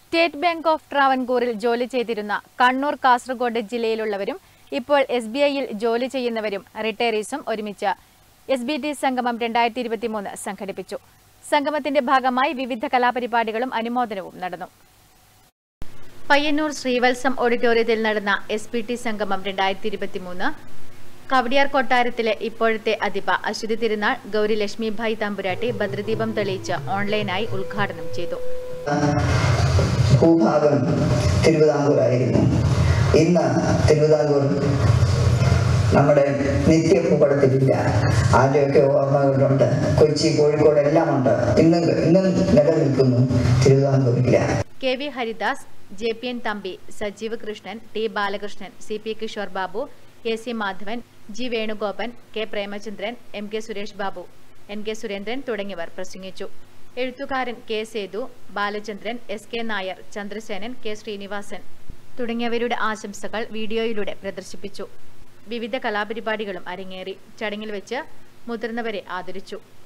state bank of ട്രാവൻകൂറിൽ ജോലി ചെയ്തിരുന്ന കണ്ണൂർ കാസർഗോഡ് ജില്ലയിലുള്ളവരും ഇപ്പോൾ എസ് ബി ഐയിൽ ജോലി ചെയ്യുന്നവരും റിട്ടയറീസും ഒരുമിച്ച് എസ് ബി ടി സംഗമം രണ്ടായിരത്തി ഇരുപത്തിമൂന്ന് സംഘടിപ്പിച്ചു സംഗമത്തിന്റെ ഭാഗമായി വിവിധ കലാപരിപാടികളും അനുമോദനവും നടന്നു പയ്യന്നൂർ ശ്രീവത്സം ഓഡിറ്റോറിയത്തിൽ നടന്ന എസ് പി ടി സംഗമം രണ്ടായിരത്തി ഇരുപത്തിമൂന്ന് കവടിയാർ കൊട്ടാരത്തിലെ ഇപ്പോഴത്തെ അധിപ അശ്വതി തിരുനാൾ ഗൗരി ലക്ഷ്മിഭായ് തമ്പുരാട്ടി ഭദ്രദീപം തെളിയിച്ച് ഓൺലൈനായി ഉദ്ഘാടനം ചെയ്തു ഭൂഭാഗം തിരുവിതാംകൂറായിരുന്നു ഇന്ന് തിരുവിതാംകൂർ നമ്മുടെ നിത്യഭൂപടത്തിലില്ല ആദ്യമൊക്കെ ഓർമ്മകളുണ്ട് കൊച്ചി കോഴിക്കോട് എല്ലാം ഉണ്ട് ഇന്നും ഇന്നും നിലനിൽക്കുന്നു തിരുവിതാംകൂറില്ല K V Haridas J P N Thampi Sajeev Krishnan T Balakrishnan C P Kishore Babu A C Madhavan G Venugopan K Premachandran M K Suresh Babu N K Surendran തുടങ്ങിയവർ പ്രസംഗിച്ചു എഴുത്തുകാരൻ K Sethu Balachandran S K Nair Chandrasenan K Srinivasan തുടങ്ങിയവരുടെ ആശംസകൾ വീഡിയോയിലൂടെ പ്രദർശിപ്പിച്ചു വിവിധ കലാപരിപാടികളും അരങ്ങേറി ചടങ്ങിൽ വെച്ച് മുതിർന്നവരെ ആദരിച്ചു